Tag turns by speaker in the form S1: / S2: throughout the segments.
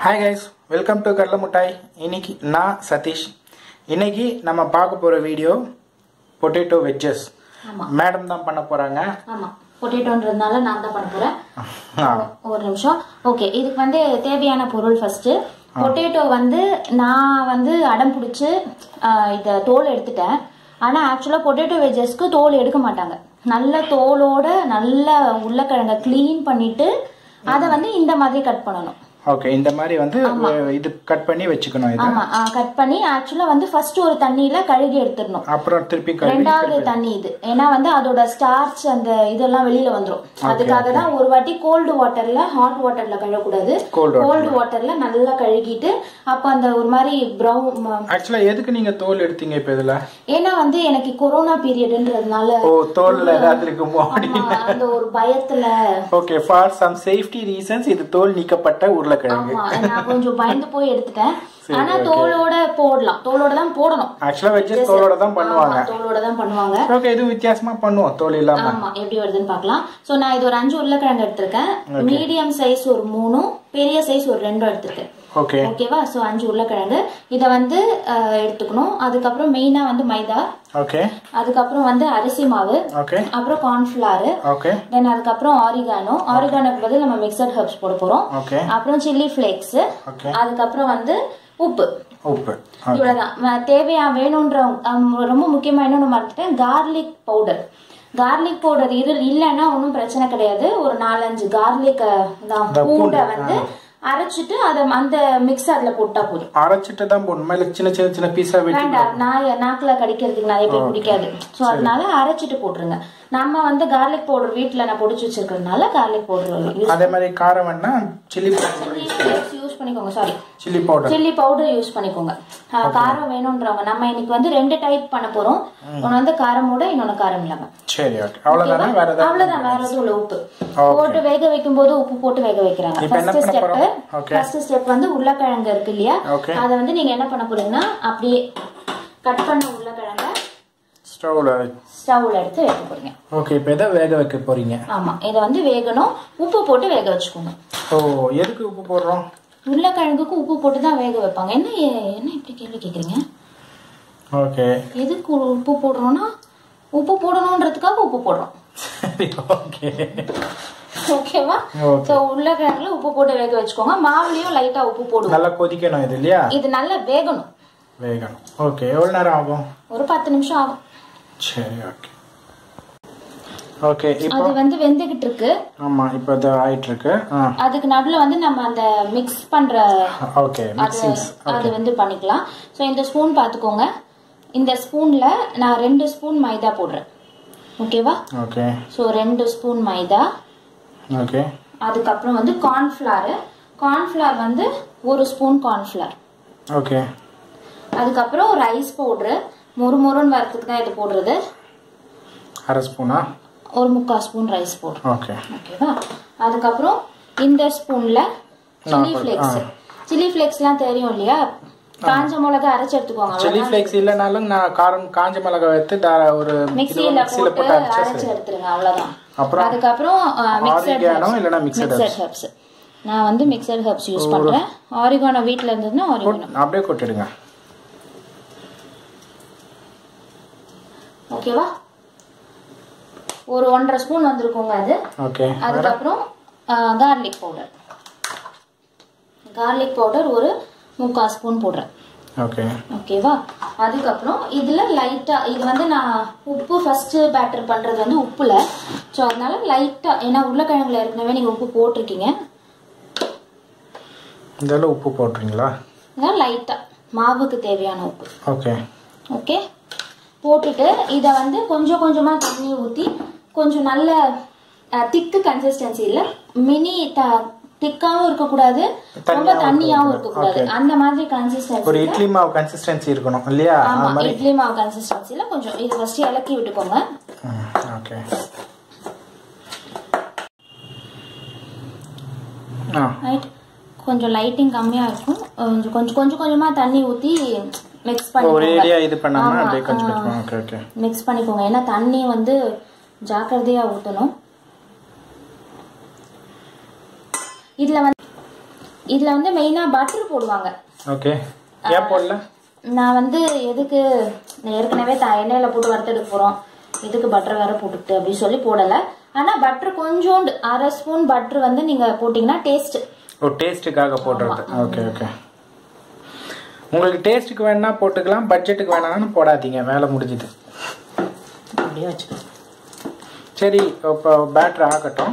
S1: Hi guys welcome to கடலை முட்டாய் இன்னைக்கு நான் சதீஷ் இன்னைக்கு நம்ம பார்க்க போகிற வீடியோ பொட்டேட்டோ வெஜ்ஜஸ்
S2: ஆமா.
S1: மேடம் தான் பண்ண போகிறாங்க
S2: ஆமா பொட்டேட்டோன்றதுனால நான் தான் பண்ண போறேன் ஒரு நிமிஷம் ஓகே இதுக்கு வந்து தேவையான பொருள் ஃபர்ஸ்ட் பொட்டேட்டோ வந்து நான் வந்து அடம் பிடிச்சி இதை தோல் எடுத்துட்டேன் ஆனா ஆக்சுவலா பொட்டேட்டோ வெஜஸ்க்கு தோல் எடுக்க மாட்டாங்க நல்ல தோலோட நல்ல உருளைக்கிழங்க க்ளீன் பண்ணிட்டு அதை வந்து இந்த மாதிரி கட் பண்ணணும்
S1: ஓகே இந்த மாதிரி வந்து இது கட் பண்ணி வச்சுக்கணும் இது
S2: ஆமா கட் பண்ணி ஆக்சுவலா வந்து ஃபர்ஸ்ட் ஒரு தண்ணியில கழுகி எடுத்துடணும்
S1: அப்புறம் திருப்பி கழுவி
S2: ரெண்டாவது தண்ணி இது ஏன்னா வந்து அதோட ஸ்டார்ச் அந்த இதெல்லாம் வெளியில வந்துரும் அதுக்காக தான் ஒரு வாட்டி கோல்டு வாட்டர்ல ஹாட் வாட்டர்ல கழுவக்கூடாது
S1: Cold water.
S2: கோல்டு வாட்டர்ல நல்லா கழுகிட்டு அப்ப அந்த ஒரு மாதிரி ப்ரௌன்
S1: ஆக்சுவலாக எதுக்கு நீங்கள் தோல் எடுத்தீங்க இப்போ இதில்
S2: ஏன்னா வந்து எனக்கு கொரோனா பீரியட்ன்றதுனால
S1: ஓ தோலில் ஏதாவது இருக்குமோ அப்படி
S2: ஆமா, அந்த ஒரு பயத்துல
S1: okay for some safety reasons இது தோல் நீக்கப்பட்ட உருளைக்கிழங்கு
S2: ஆமா நான் கொஞ்சம் பயந்து போய் எடுத்துட்டேன் ஆனா தோலோட போடலாம் தோலோட தான் போடணும்
S1: ஆக்சுவலாக வெஜ்ஜஸ் தோலோட தான் பண்ணுவாங்க
S2: ஆமா, தோலோட தான் பண்ணுவாங்க
S1: ஓகே இது வித்தியாசமா பண்ணுவோம் தோல் இல்லாம
S2: ஆமா எப்படி வருதுன்னு பார்க்கலாம் சோ நான் இது ஒரு அஞ்சு உருளைக்கிழங்கு எடுத்திருக்கேன் மீடியம் சைஸ் ஒரு மூணும் பெரிய சைஸ் ஒரு ரெண்டும் எடுத்திருக்கேன்
S1: ஓகே
S2: ஓகேவா சோ அஞ்சு உருளைக்கிழங்கு இதை வந்து அஹ், எடுத்துக்கணும் அதுக்கப்புறம் மெயினா வந்து மைதா
S1: ஓகே
S2: அதுக்கப்புறம் வந்து அரிசி மாவு
S1: ஓகே
S2: அப்புறம் கார்ன்ஃபிளாரு
S1: ஓகே
S2: தென் அதுக்கப்புறம் ஆரிகானோ ஆரிகானோக்கு பதில் நம்ம மிக்சட் ஹர்ப்ஸ் போட போறோம்
S1: ஓகே
S2: அப்புறம் சில்லி ஃபிளேக்ஸ்
S1: ஓகே
S2: அதுக்கப்புறம் வந்து உப்பு
S1: உப்பு
S2: இவ்வளவுதான் ம- தேவையா வேணும்ன்ற அம், ரொம்ப முக்கியமா இன்னொன்னு மறந்துட்டேன் கார்லிக் பவுடர் கார்லிக் பவுடர் இரு இல்லைன்னா ஒன்றும் பிரச்சனை கிடையாது ஒரு நாலஞ்சு கார்லிக் பூண்டை வந்து அரைச்சிட்டு அதை அந்த மிக்ஸ் அதுல போட்டா போதும்
S1: அரைச்சிட்டு தான் போடணுமா இல்ல சின்ன சின்ன சின்ன பீஸா வெட்டி
S2: வேண்டாம் நாய் நாக்குல கடிக்கிறதுக்கு நிறைய பேர் பிடிக்காது சோ அதனால அரைச்சிட்டு போட்டுருங்க நம்ம வந்து கார்லிக் பவுடர் வீட்ல நான் பொடிச்சு வச்சிருக்கிறதுனால கார்லிக் பவுடர் யூஸ்
S1: அதே மாதிரி காரம் வேணா சில்லி பவுடர்
S2: யூஸ் பண்ணிக்கோங்க sorry
S1: chilli powder
S2: chilli powder use பண்ணிக்கோங்க ஆ, காரம் வேணும்ன்றவங்க நம்ம இன்னைக்கு வந்து ரெண்டு டைப் பண்ண போறோம் ஒன்னு வந்து காரமோட இன்னொன்னு காரம் இல்லாம
S1: சரி ஓகே அவ்வளவுதானே வேற ஏதாவது
S2: அவ்வளவுதான் வேற எதுவும் இல்ல உப்பு போட்டு வேக வைக்கும் போது உப்பு போட்டு வேக வைக்கிறாங்க
S1: இப்ப என்ன
S2: ஃபர்ஸ்ட்
S1: பண்ண
S2: ஸ்டெப்
S1: போறோம்? Okay.
S2: ஃபர்ஸ்ட் ஸ்டெப் வந்து உருளைக்கிழங்கு இருக்கு இல்லையா
S1: Okay.
S2: அதை வந்து நீங்க என்ன பண்ண போறீங்கன்னா அப்படியே கட் பண்ண உருளைக்கிழங்க
S1: ஸ்டவ்ல
S2: ஸ்டவ்ல எடுத்து வைக்க போறீங்க
S1: ஓகே இப்போ எதை வேக வைக்க போறீங்க
S2: ஆமா இதை வந்து வேகணும் உப்பு போட்டு வேக வச்சுக்கோங்க
S1: ஓ எதுக்கு உப்பு போடுறோம்
S2: உருளைக்கிழங்குக்கு உப்பு போட்டு தான் வேக வைப்பாங்க என்ன என்ன இப்படி கேள்வி கேக்குறீங்க
S1: ஓகே
S2: எதுக்கு உப்பு போடுறோம்னா உப்பு போடணுன்றதுக்காக உப்பு போடுறோம்
S1: சரி ஓகே
S2: ஓகேவா
S1: Okay.
S2: சோ உருளைக்கிழங்குல உப்பு போட்டு வேக வச்சுக்கோங்க மாவுலயும் லைட்டா உப்பு போடுவோம்
S1: நல்லா கொதிக்கணும் இது இல்லையா
S2: இது நல்லா வேகணும்
S1: வேகணும் ஓகே எவ்வளவு நேரம் ஆகும்
S2: ஒரு பத்து நிமிஷம் ஆகும்
S1: சரி ஓகே ஓகே இப்போ
S2: அது வந்து வெந்துகிட்டு இருக்கு
S1: ஆமா இப்போ இது ஆயிட்டு இருக்கு ஆ
S2: அதுக்கு நடுவுல வந்து நம்ம அந்த மிக்ஸ் பண்ற
S1: ஓகே
S2: அது
S1: மிக்சிங்ஸ்
S2: அது வந்து பண்ணிக்கலாம் சோ இந்த ஸ்பூன் பாத்துக்கோங்க இந்த ஸ்பூன்ல நான் ரெண்டு ஸ்பூன் மைதா போடுறேன் ஓகேவா
S1: ஓகே
S2: சோ ரெண்டு ஸ்பூன் மைதா
S1: ஓகே
S2: அதுக்கப்புறம் வந்து கார்ன்ஃபிளார் கார்ன்ஃபிளார் வந்து ஒரு ஸ்பூன் கார்ன்ஃபிளார்
S1: ஓகே
S2: அதுக்கப்புறம் ரைஸ் பவுட்ரு மொறு மொறுன்னு வரதுக்கு தான் இது போடுறது
S1: அரை ஸ்பூனா
S2: ஒரு முக்கால் ஸ்பூன் ரைஸ் பவுடர்
S1: ஓகே
S2: ஓகேவா அதுக்கப்புறம் இந்த ஸ்பூன்ல சில்லி ஃபிளேக்ஸ் சில்லி ஃபிளேக்ஸ்லாம் தெரியும் இல்லையா காஞ்ச மிளகா அரைச்சு எடுத்துக்கோங்க
S1: சில்லி ஃபிளேக்ஸ் இல்லைனாலும் நான் காரம் காஞ்ச மிளகாய் எடுத்து தா- ஒரு
S2: மிக்சியில
S1: மிக்சியில்
S2: போட்டு
S1: போட்டு அரைச்சா
S2: அரைச்சு
S1: சரி
S2: எடுத்துருங்க அவ்வளவுதான்
S1: அப்புறம்
S2: அதுக்கப்புறம் மிக்சட்
S1: ஆரிகானோ இல்லைன்னா மிக்சட்
S2: மிக்சட் ஹெர்ப்ஸ் நான் வந்து மிக்சட் ஹெர்ப்ஸ் யூஸ் பண்றேன் ஆரிகானோ வீட்ல இருந்ததுன்னா ஆரிகானோ
S1: அப்படியே கொட்டிடுங்க
S2: ஓகேவா ஒரு ஒன்றரை ஸ்பூன் வந்திருக்குங்க அது
S1: ஓகே
S2: அதுக்கப்புறம் கார்லிக் பவுடர் கார்லிக் பவுடர் ஒரு முக்கால் ஸ்பூன் போடுறேன்
S1: ஓகே
S2: ஓகேவா அதுக்கப்புறம் இதுல லைட்டா இது வந்து நான் உப்பு ஃபர்ஸ்ட் பேட்டர் பண்றது வந்து உப்புல ஸோ அதனால லைட்டா ஏன்னா உருளைக்கிழங்குல ஏற்கனவே நீங்க உப்பு போட்டிருக்கீங்க
S1: இதெல்லாம் உப்பு போட்டுறீங்களா
S2: அதனால லைட்டா மாவுக்கு தேவையான உப்பு
S1: ஓகே
S2: ஓகே போட்டுட்டு இதை வந்து கொஞ்சம் கொஞ்சமா தண்ணி ஊத்தி கொஞ்சம் நல்ல திக்கு கன்சிஸ்டன்சி இல்ல மினி திக்காவும் இருக்கக்கூடாது ரொம்ப தண்ணியாவும் இருக்கக்கூடாது அந்த மாதிரி கன்சிஸ்டன்சி
S1: ஒரு இட்லி மாவு கன்சிஸ்டன்சி இருக்கணும் இல்லையா
S2: ஆமா இட்லி மாவு கன்சிஸ்டன்சில கொஞ்சம் இது ஃபர்ஸ்ட் இலக்கி விட்டுக்கோங்க
S1: ஓகே ஆ
S2: ரைட் கொஞ்சம் லைட்டிங் கம்மியா இருக்கும் கொஞ்சம் கொஞ்சம் கொஞ்சம் கொஞ்சமா தண்ணி ஊத்தி மிக்ஸ் பண்ணி
S1: ஒரேடியா இது பண்ணாம அப்படியே கொஞ்சம் கொஞ்சம் ஓகே ஓகே
S2: மிக்ஸ் பண்ணிக்கோங்க ஏன்னா தண்ணி வந்து ஜாக்கிரதையா ஊத்தணும் இதுல வந்து இதுல வந்து மெயினா பட்டர் போடுவாங்க
S1: ஓகே ஏன் போடல
S2: நான் வந்து எதுக்கு ஏற்கனவே த எண்ணெயில போட்டு வறுத்தெடுக்க போறோம் எதுக்கு பட்டர் வேற போட்டுக்கிட்டு அப்படின்னு சொல்லி போடல ஆனா பட்டர் கொஞ்சோண்டு அரை ஸ்பூன் பட்டர் வந்து நீங்க போட்டீங்கன்னா டேஸ்ட்
S1: ஓ டேஸ்ட்டுக்காக போடுறது ஓகே ஓகே உங்களுக்கு டேஸ்ட்டுக்கு வேணா போட்டுக்கலாம் பட்ஜெட்டுக்கு வேணாம்னு போடாதீங்க வேலை முடிஞ்சுது
S2: அப்படியே வச்சுக்கோ
S1: சரி இப்போ பேட்டர் ஆகட்டும்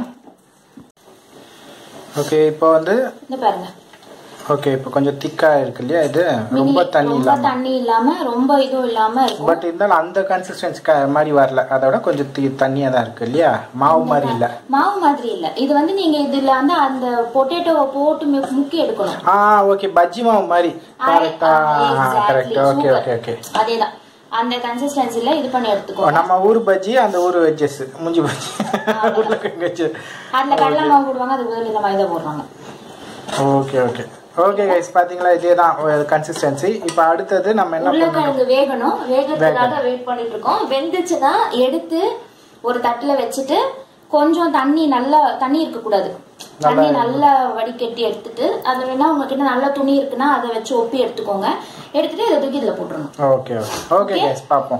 S1: ஓகே இப்போ வந்து
S2: இந்த பாருங்க
S1: ஓகே இப்போ கொஞ்சம் திக்காக இருக்கு இல்லையா இது ரொம்ப
S2: மினி-
S1: தண்ணி
S2: ரொம்ப
S1: இல்லாமல்
S2: தண்ணி இல்லாம ரொம்ப இதுவும் இல்லாம இருக்கும்
S1: பட் இருந்தாலும் அந்த கன்சிஸ்டன்சி மாதிரி வரல அதோட கொஞ்சம் தி தண்ணியாக தான் இருக்கு இல்லையா மாவு மாதிரி இல்லை
S2: மாவு மாதிரி இல்ல இது வந்து நீங்க இதுல வந்து அந்த பொட்டேட்டோவை போட்டு மு- முக்கி எடுக்கணும்
S1: ஆ ஓகே பஜ்ஜி மாவு மாதிரி கரெக்டா
S2: exactly,
S1: correct okay
S2: super.
S1: Okay okay
S2: அதேதான் அந்த கன்சிஸ்டன்சில இது பண்ணி எடுத்துக்கோ
S1: நம்ம ஊர் பஜ்ஜி அந்த ஊர் வெஜ்ஜஸ் முஞ்சி பஜ்ஜி உருளைக்கிழங்கு வச்சு
S2: அதுல கடலை மாவு போடுவாங்க அது பதில் இந்த மைதா போடுவாங்க
S1: ஓகே ஓகே ஓகே கைஸ் பாத்தீங்களா இதே தான் கன்சிஸ்டன்சி இப்போ அடுத்தது நம்ம என்ன பண்ணணும்
S2: உருளைக்கிழங்கு வேகணும் வேகத்துக்காக வெயிட் பண்ணிட்டு இருக்கோம் வெந்துச்சுன்னா எடுத்து ஒரு தட்டுல வச்சுட்டு கொஞ்சம் தண்ணி நல்லா தண்ணி இருக்க கூடாது தண்ணி நல்லா வடிகட்டி எடுத்துட்டு அது வேணா உங்ககிட்ட நல்ல துணி இருக்குன்னா அதை வச்சு ஒப்பி எடுத்துக்கோங்க எடுத்துட்டு இதை தூக்கி இதுல போட்டுறணும்
S1: ஓகே ஓகே ஓகே கைஸ் பார்ப்போம்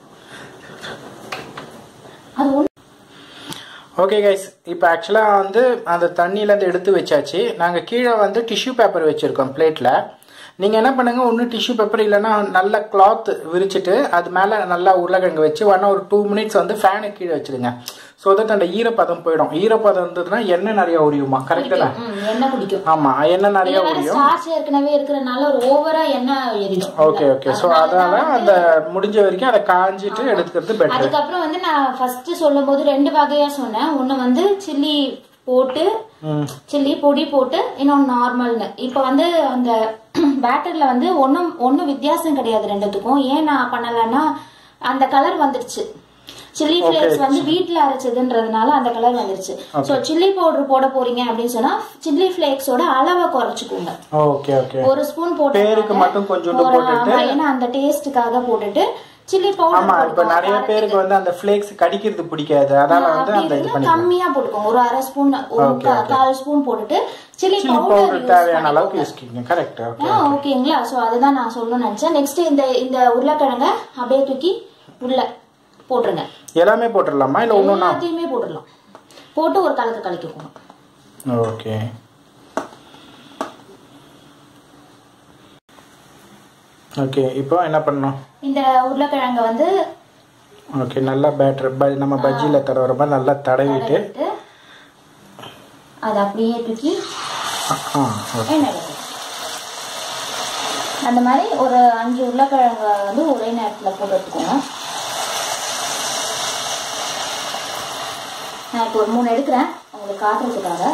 S2: அது ஒண்ணு
S1: ஓகே கைஸ் இப்போ ஆக்சுவலாக வந்து அந்த தண்ணியிலேருந்து எடுத்து வச்சாச்சு நாங்கள் கீழே வந்து டிஷ்யூ பேப்பர் வச்சுருக்கோம் பிளேட்டில் நீங்கள் என்ன பண்ணுங்க ஒன்று டிஷ்யூ பேப்பர் இல்லைன்னா நல்ல கிளாத் விரிச்சிட்டு அது மேலே நல்லா உருளைக்கிழங்கு வச்சு வேணா ஒரு டூ மினிட்ஸ் வந்து ஃபேனு கீழே வச்சிடுங்க ஸோ தட் அந்த ஈரப்பதம் போயிடும் ஈரப்பதம் இருந்ததுன்னா எண்ணெய் நிறைய உரியுமா கரெக்டு தான்
S2: ம், எண்ணெய் குடிக்கும்
S1: ஆமாம் எண்ணெய் நிறைய
S2: இதுல வேற
S1: உரியும்
S2: ஸ்டார்ச் ஏற்கனவே இருக்கிறனால ஒரு ஓவரா எண்ணெய் எரியும்
S1: ஓகே ஓகே ஸோ அதனால அந்த முடிஞ்ச வரைக்கும் அதை காஞ்சிட்டு எடுத்துக்கிறது பெட்டர்
S2: அதுக்கப்புறம் வந்து நான் ஃபர்ஸ்ட் சொல்லும் போது ரெண்டு வகையா சொன்னேன் ஒண்ணு வந்து சில்லி போட்டு
S1: ம்
S2: சில்லி பொடி போட்டு இன்னொன்னு நார்மல்னு இப்போ வந்து அந்த பேட்டர்ல வந்து ஒன்றும் ஒன்றும் வித்தியாசம் கிடையாது ரெண்டுத்துக்கும் ஏன் நான் பண்ணலைன்னா அந்த கலர் வந்துடுச்சு சில்லி ஃபிளேக்ஸ் வந்து வீட்ல அரைச்சதுன்றதுனால அந்த கலர் வந்துருச்சு சோ சில்லி பவுடர் போட போறீங்க அப்படின்னு சொன்னா சில்லி ஃபிளேக்ஸோட அளவை குறைச்சுக்கோங்க
S1: ஓகே ஓகே
S2: ஒரு ஸ்பூன் போட்டு
S1: பேருக்கு மட்டும் கொஞ்சோண்டு
S2: ஒரு
S1: போட்டுட்டு
S2: ஆமா, ஏன்னா அந்த டேஸ்ட்டுக்காக போட்டுட்டு சில்லி
S1: ஆமா
S2: பவுடர்
S1: இப்ப நிறைய பேருக்கு வந்து அந்த ஃபிளேக்ஸ் கடிக்கிறது பிடிக்காது அதனால வந்து அந்த இது பண்ணி
S2: கம்மியா போட்டுக்கோங்க ஒரு அரை ஸ்பூன் ஒரு கா- கால் ஸ்பூன் போட்டுட்டு சில்லி
S1: சில்லி
S2: பவுடர்
S1: பவுடர் தேவையான அளவுக்கு யூஸ் பண்ணிக்கங்க கரெக்ட் ஓகே
S2: ஆ ஓகேங்களா சோ அதுதான் நான் சொல்லணும்னு நினைச்சேன் நெக்ஸ்ட் இந்த இந்த உருளைக்கிழங்க அப்படியே தூக்கி உள்ள போட்டுருங்க
S1: எல்லாமே போட்டுடலாமா இல்ல ஒண்ணுனா
S2: எல்லாத்தையுமே போட்டுடலாம் போட்டு ஒரு கலக்கு கலக்கிக்கோங்க
S1: ஓகே ஓகே இப்போ என்ன பண்ணணும்
S2: இந்த உருளைக்கிழங்க வந்து
S1: ஓகே நல்லா பேட்டர் நம்ம பஜ்ஜியில தடவுற மாதிரி நல்லா தடவிட்டு
S2: எடுத்து அதை அப்படியே தூக்கி
S1: ஆ ஓகே
S2: எண்ணெயில போடு. அந்த மாதிரி ஒரு அஞ்சு உருளைக்கிழங்க வந்து ஒரே நேரத்துல போட்டு எடுத்துக்கோங்க நான் இப்போ ஒரு மூணு எடுக்கிறேன் உங்களுக்கு காட்டுறதுக்காக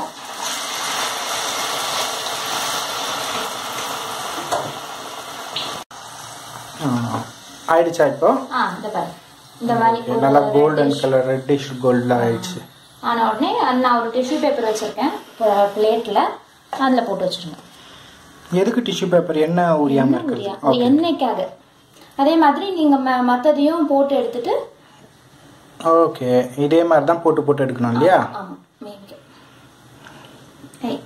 S1: ஆ. ஆயிடுச்சா இப்போ
S2: ஆ இந்த பாரு இந்த மாதிரி
S1: Okay,
S2: ஒரு
S1: நல்லா
S2: reddish
S1: கோல்டன் கலர் ரெட்டிஷ் கோல்டில் ஆயிடுச்சு
S2: ஆன உடனே அது நான் ஒரு டிஷ்யூ பேப்பர் வச்சிருக்கேன் பிளேட்ல அதுல போட்டு வச்சிருங்க
S1: எதுக்கு டிஷ்யூ பேப்பர் என்ன உரியாம இருக்குது
S2: உரியா- எண்ணெய்க்காக அதே மாதிரி நீங்க ம- மத்ததையும் போட்டு எடுத்துட்டு
S1: ஓகே இதே மாதிரி தான் போட்டு போட்டு எடுக்கணும் இல்லையா
S2: ஆமா மேய்க்க ஏய்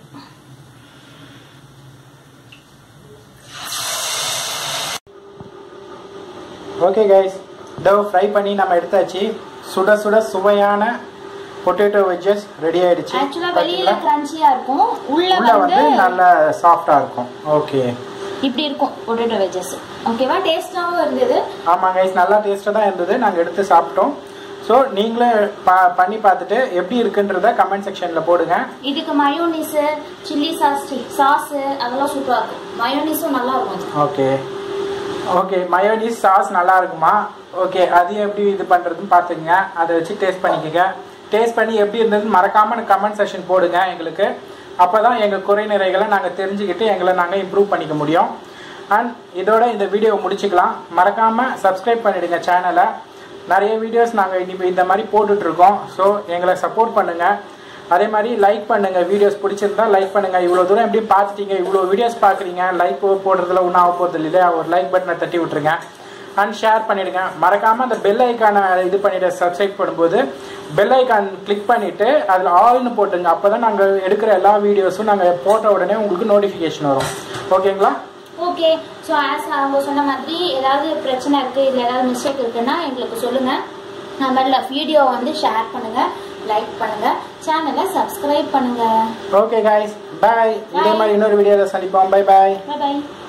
S1: ஓகே கைஸ் இதோ ஃப்ரை பண்ணி நம்ம எடுத்தாச்சு சுட சுட சுவையான பொட்டேட்டோ வெஜ்ஜஸ் ரெடி ஆயிடுச்சு
S2: ஆக்சுவலா வெளியில கிரன்ச்சியா இருக்கும் உள்ள
S1: உள்ள
S2: வந்து
S1: வந்து நல்லா சாஃப்டா இருக்கும் ஓகே
S2: இப்படி இருக்கும் பொட்டேட்டோ வெஜஸ் ஓகேவா டேஸ்டாவும் இருந்தது
S1: ஆமாம் கைஸ் நல்லா டேஸ்ட்டாக தான் இருந்தது நாங்கள் எடுத்து சாப்பிட்டோம் ஸோ நீங்களும் பா பண்ணி பார்த்துட்டு எப்படி இருக்குன்றத கமெண்ட் செக்ஷனில் போடுங்க
S2: இதுக்கு மயோனிஸ் சில்லி சாஸ் சாஸ் அதெல்லாம் சூப்பரா இருக்கும் மயோனிஸும் நல்லா இருக்கும் இது.
S1: ஓகே ஓகே மயோனிஸ் சாஸ் நல்லா இருக்குமா ஓகே அது எப்படி இது பண்ணுறதுன்னு பார்த்துக்குங்க அதை வச்சு டேஸ்ட் பண்ணிக்கோங்க டேஸ்ட் பண்ணி எப்படி இருந்ததுன்னு மறக்காமல் கமெண்ட் செக்ஷன் போடுங்க எங்களுக்கு அப்போ தான் எங்கள் குறை நிறைகளை நாங்கள் தெரிஞ்சுக்கிட்டு எங்களை நாங்கள் இம்ப்ரூவ் பண்ணிக்க முடியும் அண்ட் இதோட இந்த வீடியோ முடிச்சுக்கலாம் மறக்காமல் சப்ஸ்கிரைப் பண்ணிடுங்க சேனலை நிறைய வீடியோஸ் நாங்கள் இனி இந்த மாதிரி போட்டுட்ருக்கோம் ஸோ எங்களை சப்போர்ட் பண்ணுங்கள் அதே மாதிரி லைக் பண்ணுங்க வீடியோஸ் பிடிச்சிருந்தா லைக் பண்ணுங்க இவ்வளோ தூரம் எப்படி பார்த்துட்டீங்க இவ்வளோ வீடியோஸ் பார்க்குறீங்க லைக் போடுறதுல ஒன்றும் ஆக போகிறது இல்லையா ஒரு லைக் பட்டனை தட்டி விட்டுருங்க அண்ட் ஷேர் பண்ணிடுங்க மறக்காம அந்த பெல் ஐக்கானை இது பண்ணிட்டு சப்ஸ்கிரைப் பண்ணும்போது பெல் ஐக்கான் கிளிக் பண்ணிட்டு அதில் ஆல்னு போட்டுங்க அப்பதான் நாங்கள் எடுக்கிற எல்லா வீடியோஸும் நாங்கள் போட்ட உடனே உங்களுக்கு நோட்டிஃபிகேஷன் வரும் ஓகேங்களா
S2: ஓகே ஸோ ஆஸ் அவங்க சொன்ன மாதிரி ஏதாவது பிரச்சனை இருக்குது இதில் ஏதாவது மிஸ்டேக் இருக்குன்னா எங்களுக்கு சொல்லுங்கள் நம்ம வீடியோ வந்து ஷேர் பண்ணுங்கள் லைக் பண்ணுங்கள் சேனலை சப்ஸ்கிரைப் பண்ணுங்கள்
S1: ஓகே காய்ஸ் பாய் இதே மாதிரி இன்னொரு வீடியோவில் சந்திப்போம் பை பாய்
S2: பை பாய்